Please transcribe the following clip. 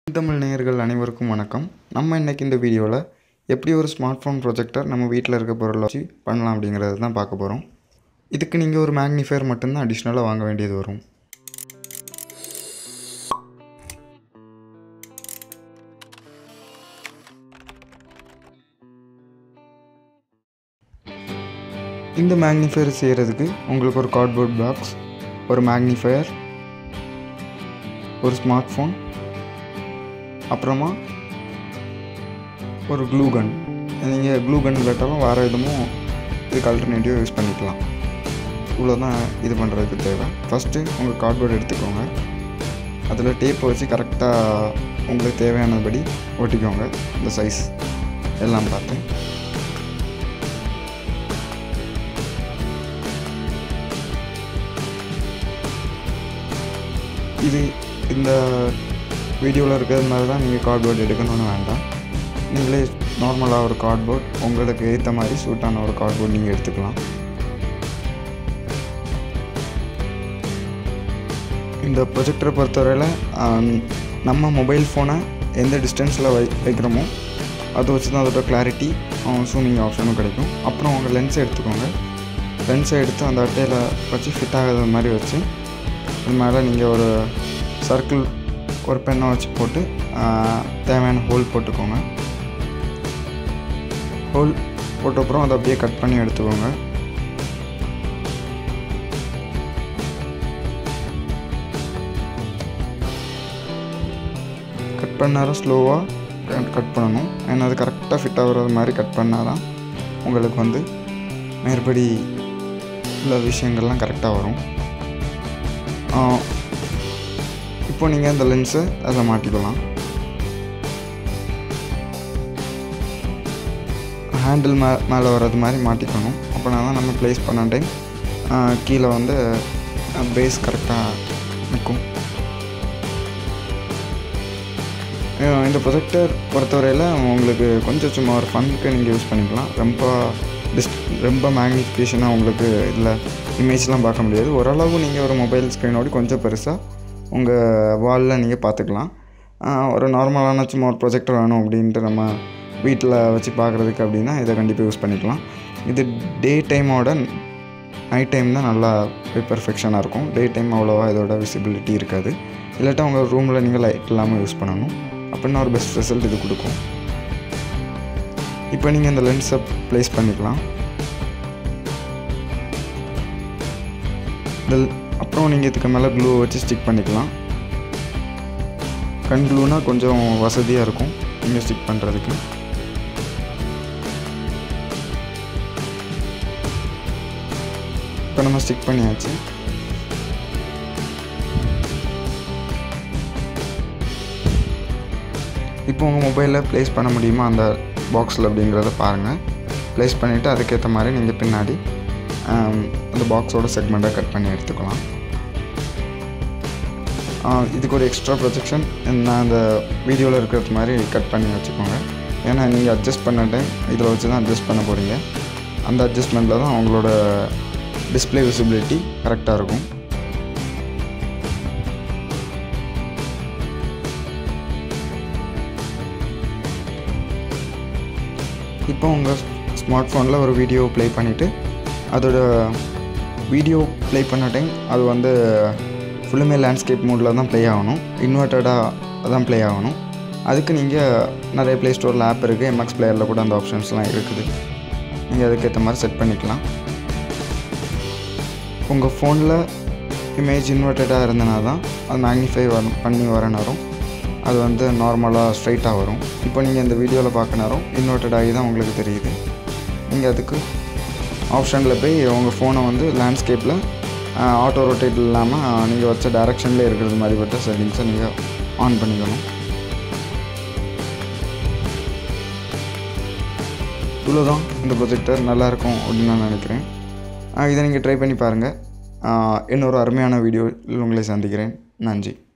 தமிழ் நேயர்கள் அனைவருக்கும் வணக்கம் நம்ம இன்னைக்கு இந்த வீடியோவில் எப்படி ஒரு ஸ்மார்ட் ஃபோன் ப்ரொஜெக்டர் நம்ம வீட்டில் இருக்க பொருளை வச்சு பண்ணலாம் அப்படிங்கிறது தான் பார்க்க போகிறோம் இதுக்கு நீங்கள் ஒரு மேக்னிஃபையர் மட்டும்தான் அடிஷ்னலாக வாங்க வேண்டியது வரும் இந்த மேக்னிஃபையர் செய்கிறதுக்கு உங்களுக்கு ஒரு கார்ட்போர்ட் பாக்ஸ் ஒரு மேக்னிஃபையர் ஒரு ஸ்மார்ட் ஃபோன் அப்புறமா ஒரு க்ளூ கன் நீங்கள் க்ளூ கன் இல்லாட்டாலும் வேறு எதுவும் இதுக்கு ஆல்டர்னேட்டிவ் யூஸ் பண்ணிக்கலாம் இவ்வளோ தான் இது பண்ணுறதுக்கு தேவை ஃபஸ்ட்டு உங்கள் கார்ட்போர்டு எடுத்துக்கோங்க அதில் டேப்பை வச்சு கரெக்டாக உங்களுக்கு தேவையானபடி ஒட்டிக்கோங்க இந்த சைஸ் எல்லாம் பார்த்து இது இந்த வீடியோவில் இருக்கிறது மாதிரி தான் நீங்கள் கார்ட்போர்ட் எடுக்கணும்னு வேண்டாம் நீங்களே நார்மலாக ஒரு கார்ட்போர்ட் உங்களுக்கு ஏற்ற மாதிரி சூட்டான ஒரு கார்ட்போர்ட் நீங்கள் எடுத்துக்கலாம் இந்த ப்ரொஜெக்டரை பொறுத்தவரையில் ஆம், நம்ம மொபைல் ஃபோனை எந்த டிஸ்டன்ஸில் வை வைக்கிறோமோ அதை வச்சு தான் அதோட கிளாரிட்டி ஜூமிங் ஆப்ஷனும் கிடைக்கும் அப்புறம் உங்கள் லென்ஸை எடுத்துக்கோங்க லென்ஸை எடுத்து அந்த அட்டையில் வச்சு ஃபிட் ஆகாத மாதிரி வச்சு இது மேலே நீங்கள் ஒரு சர்க்கிள் ஒரு பெண்ணை வச்சு போட்டு ஆ, தேவையான ஹோல் போட்டுக்கோங்க ஹோல் போட்ட அப்புறம் அதை அப்படியே கட் பண்ணி எடுத்துக்கோங்க கட் பண்ணாலும் ஸ்லோவாக கட் பண்ணணும் ஏன்னா அது கரெக்டாக ஃபிட் ஆகுறது மாதிரி கட் பண்ணால் தான் உங்களுக்கு வந்து மேற்படி உள்ள விஷயங்கள்லாம் கரெக்டாக வரும் ஆ, இப்போ நீங்கள் இந்த லென்ஸை அதில் மாட்டிக்கலாம் ஹேண்டில் மே மேலே வர்றது மாதிரி மாட்டிக்கணும் அப்போனா தான் நம்ம ப்ளேஸ் பண்ண டைம் கீழே வந்து பேஸ் கரெக்டாக நிற்கும் அஹ் இந்த ப்ரொஜெக்டர் பொறுத்தவரையில் உங்களுக்கு கொஞ்சம் சும்மா ஒரு ஃபனுக்கு நீங்கள் யூஸ் பண்ணிக்கலாம் ரொம்ப டிஸ் ரொம்ப மேக்னிஃபிகேஷனாக உங்களுக்கு இதில் இமேஜ்லாம் பார்க்க முடியாது ஓரளவு நீங்கள் ஒரு மொபைல் ஸ்க்ரீனோடு கொஞ்சம் பெருசாக உங்கள் வாலில் நீங்கள் பார்த்துக்கலாம் அஹ் ஒரு நார்மலான சும்மா ஒரு ப்ரொஜெக்டர் வேணும் அப்படின்ட்டு நம்ம வீட்டில் வச்சு பார்க்குறதுக்கு அப்படின்னா இதை கண்டிப்பாக யூஸ் பண்ணிக்கலாம் இது டே டைமோட நைட் டைம் தான் நல்லா பெர்ஃபெக்ஷனாக இருக்கும் டே டைம் அவ்வளோவா இதோட விசிபிலிட்டி இருக்காது இல்லாட்டா உங்கள் ரூமில் நீங்கள் லைட் இல்லாமல் யூஸ் பண்ணணும் அப்படின்னா ஒரு பெஸ்ட் ரிசல்ட் இது கொடுக்கும் இப்போ நீங்கள் இந்த லென்ஸை ப்ளேஸ் பண்ணிக்கலாம் இந்த அப்புறம் நீங்கள் இதுக்கு மேலே க்ளூ வச்சு ஸ்டிக் பண்ணிக்கலாம் கண் க்ளூனால் கொஞ்சம் வசதியாக இருக்கும் நீங்கள் ஸ்டிக் பண்ணுறதுக்கு இப்போ நம்ம ஸ்டிக் பண்ணியாச்சு இப்போ உங்கள் மொபைலில் ப்ளேஸ் பண்ண முடியுமா அந்த பாக்ஸில் அப்படிங்கிறத பாருங்கள் ப்ளேஸ் பண்ணிவிட்டு அதுக்கேற்ற மாதிரி நீங்கள் பின்னாடி ஆம், அந்த பாக்ஸோட செக்மெண்ட்டை கட் பண்ணி எடுத்துக்கலாம் ஆ, இதுக்கு ஒரு எக்ஸ்ட்ரா ப்ரொஜெக்ஷன் நான் அந்த வீடியோவில் இருக்கிறது மாதிரி கட் பண்ணி வச்சுக்கோங்க ஏன்னா நீங்கள் அட்ஜஸ்ட் பண்ண டைம் இதில் வச்சு தான் அட்ஜஸ்ட் பண்ண போகிறீங்க அந்த அட்ஜஸ்ட்மெண்ட்டில் தான் உங்களோட டிஸ்ப்ளே விசிபிலிட்டி கரெக்டாக இருக்கும் இப்போ உங்கள் ஸ்மார்ட் ஃபோனில் ஒரு வீடியோ ப்ளே பண்ணிவிட்டு அதோட வீடியோ ப்ளே பண்ண டைம் அது வந்து ஃபுல்லுமே லேண்ட்ஸ்கேப் மோடில் தான் ப்ளே ஆகணும் இன்வெர்ட்டடாக தான் ப்ளே ஆகணும் அதுக்கு நீங்கள் நிறைய ப்ளே ஸ்டோரில் ஆப் இருக்குது எம்எக்ஸ் பிளேயரில் கூட அந்த ஆப்ஷன்ஸ்லாம் இருக்குது நீங்கள் அதுக்கேற்ற மாதிரி செட் பண்ணிக்கலாம் உங்கள் ஃபோனில் இமேஜ் இன்வெர்ட்டடாக இருந்தனா தான் அது மேக்னிஃபை வரும் பண்ணி வர நேரம் அது வந்து நார்மலாக ஸ்ட்ரைட்டாக வரும் இப்போ நீங்கள் இந்த வீடியோவில் பார்க்க நேரம் இன்வெர்ட்டட் ஆகி தான் உங்களுக்கு தெரியுது நீங்கள் அதுக்கு ஆப்ஷனில் போய் உங்கள் ஃபோனை வந்து லேண்ட்ஸ்கேப்பில் ஆட்டோ ரொட்டேட் இல்லாமல் நீங்கள் வச்ச டைரக்ஷனில் இருக்கிறது மாதிரிப்பட்ட செட்டிங்ஸை நீங்கள் ஆன் பண்ணிக்கணும் இவ்வளோதான் இந்த ப்ரொஜெக்டர் நல்லாயிருக்கும் அப்படின்னு நான் நினைக்கிறேன் ஆஹ் இதை நீங்கள் ட்ரை பண்ணி பாருங்கள் ஆஹ் இன்னொரு அருமையான வீடியோவில் உங்களை சந்திக்கிறேன் நன்றி